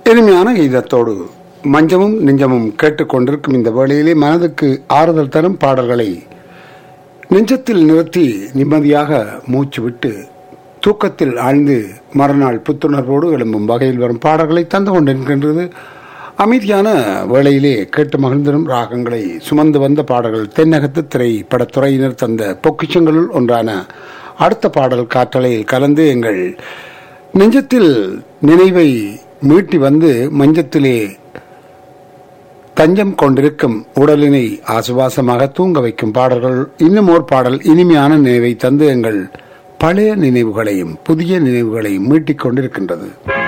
இனிமையான கீதத்தோடு மஞ்சமும் நெஞ்சமும் கேட்டுக்கொண்டிருக்கும் இந்த வேளையிலே மனதுக்கு ஆறுதல் தரும் பாடல்களை நெஞ்சத்தில் நிறுத்தி நிம்மதியாக மூச்சு விட்டு தூக்கத்தில் ஆழ்ந்து மறுநாள் புத்துணர்வோடு எழும்பும் வகையில் வரும் பாடல்களை தந்து கொண்டிருக்கின்றது அமைதியான வேளையிலே கேட்டு மகிழ்ந்திடும் ராகங்களை சுமந்து வந்த பாடல்கள் தென்னகத்து திரைப்படத்துறையினர் தந்த பொக்கிஷங்களுள் ஒன்றான அடுத்த பாடல் காற்றலையில் கலந்து எங்கள் நெஞ்சத்தில் நினைவை மீட்டி வந்து மஞ்சத்திலே தஞ்சம் கொண்டிருக்கும் உடலினை ஆசுவாசமாக தூங்க வைக்கும் பாடல்கள் இன்னும் ஓர் பாடல் இனிமையான நினைவை தந்து எங்கள் பழைய நினைவுகளையும் புதிய நினைவுகளையும் மீட்டிக் கொண்டிருக்கின்றது